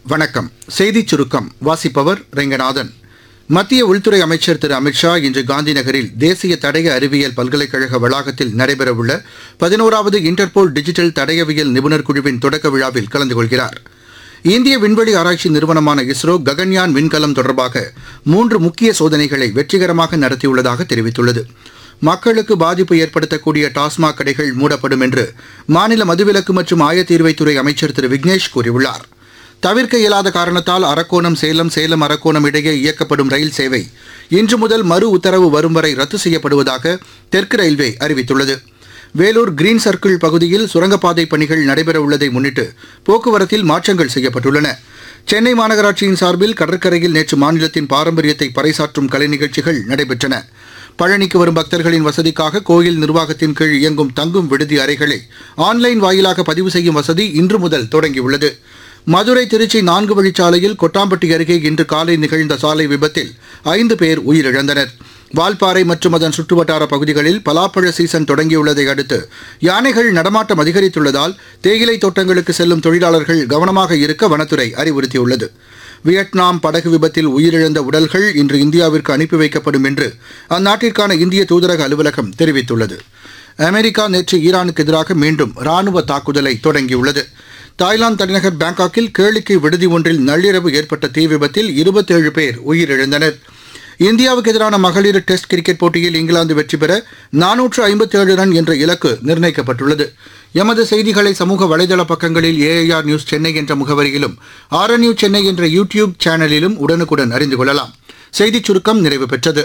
வணக்கம் செய்திச் சுருக்கம் வாசிப்பவர் ரெங்கநாதன் மத்திய உள்துறை அமைச்சர் திரு அமித்ஷா இன்று காந்தி நகரில் தேசிய தடய அறிவியல் பல்கலைக்கழக வளாகத்தில் நடைபெறவுள்ள பதினோராவது இன்டர்போல் டிஜிட்டல் தடயவியல் நிபுணர் குழுவின் தொடக்க விழாவில் கலந்து கொள்கிறார் இந்திய விண்வெளி ஆராய்ச்சி நிறுவனமான இஸ்ரோ ககன்யான் விண்கலம் தொடர்பாக மூன்று முக்கிய சோதனைகளை வெற்றிகரமாக நடத்தியுள்ளதாக தெரிவித்துள்ளது மக்களுக்கு பாதிப்பு ஏற்படுத்தக்கூடிய டாஸ்மாக் கடைகள் மூடப்படும் என்று மாநில மதுவிலக்கு மற்றும் ஆயத்தீர்வைத்துறை அமைச்சர் திரு விக்னேஷ் கூறியுள்ளார் தவிர்க்க இயலாத காரணத்தால் அரக்கோணம் சேலம் சேலம் அரக்கோணம் இடையே இயக்கப்படும் ரயில் சேவை இன்று முதல் மறு உத்தரவு வரும் வரை ரத்து செய்யப்படுவதாக தெற்கு ரயில்வே அறிவித்துள்ளது வேலூர் கிரீன் சர்க்கிள் பகுதியில் சுரங்கப்பாதை பணிகள் நடைபெறவுள்ளதை முன்னிட்டு போக்குவரத்தில் மாற்றங்கள் செய்யப்பட்டுள்ளன சென்னை மாநகராட்சியின் சார்பில் கடற்கரையில் நேற்று மாநிலத்தின் பாரம்பரியத்தை பறைசாற்றும் கலை நிகழ்ச்சிகள் நடைபெற்றன பழனிக்கு வரும் பக்தர்களின் வசதிக்காக கோயில் நிர்வாகத்தின் கீழ் இயங்கும் தங்கும் விடுதி அறைகளை ஆன்லைன் வாயிலாக பதிவு செய்யும் வசதி இன்று முதல் தொடங்கியுள்ளது மதுரை திருச்சி நான்கு வழிச்சாலையில் கொட்டாம்பட்டி அருகே இன்று காலை நிகழ்ந்த சாலை விபத்தில் ஐந்து பேர் உயிரிழந்தனர் வால்பாறை மற்றும் அதன் சுற்றுவட்டார பகுதிகளில் பலாப்பழ சீசன் தொடங்கியுள்ளதை அடுத்து யானைகள் நடமாட்டம் அதிகரித்துள்ளதால் தேயிலை தோட்டங்களுக்கு செல்லும் தொழிலாளர்கள் கவனமாக இருக்க வனத்துறை அறிவுறுத்தியுள்ளது வியட்நாம் படகு விபத்தில் உயிரிழந்த உடல்கள் இன்று இந்தியாவிற்கு அனுப்பி வைக்கப்படும் என்று அந்நாட்டிற்கான இந்திய தூதரக அலுவலகம் தெரிவித்துள்ளது அமெரிக்கா நேற்று ஈரானுக்கு எதிராக மீண்டும் ராணுவ தாக்குதலை தொடங்கியுள்ளது தாய்லாந்து தலைநகர் பேங்காக்கில் கேளிக்கை விடுதி ஒன்றில் நள்ளிரவு ஏற்பட்ட தீ விபத்தில் இருபத்தேழு பேர் உயிரிழந்தனர் இந்தியாவுக்கு எதிரான மகளிர் டெஸ்ட் கிரிக்கெட் போட்டியில் இங்கிலாந்து வெற்றி பெற நானூற்று ஐம்பத்தேழு ரன் என்ற இலக்கு நிர்ணயிக்கப்பட்டுள்ளது எமது செய்திகளை சமூக வலைதள பக்கங்களில் ஏஐஆர் நியூஸ் சென்னை என்ற முகவரியிலும் ஆர்என்யூ சென்னை என்ற யூடியூப் சேனலிலும் உடனுக்குடன் அறிந்து கொள்ளலாம் செய்திச் சுருக்கம் நிறைவு பெற்றது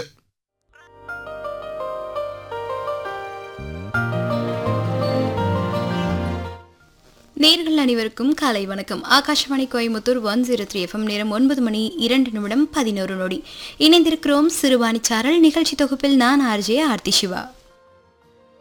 நேர்கள் அனைவருக்கும் காலை வணக்கம் Akashvani Coimbatore one zero three FM நேரம் ஒன்பது மணி இரண்டு நிமிடம் பதினோரு நொடி இணைந்திருக்கிறோம் சிறுவாணி சாரல் நிகழ்ச்சி தொகுப்பில் நான் ஆர்ஜே ஆர்த்தி சிவா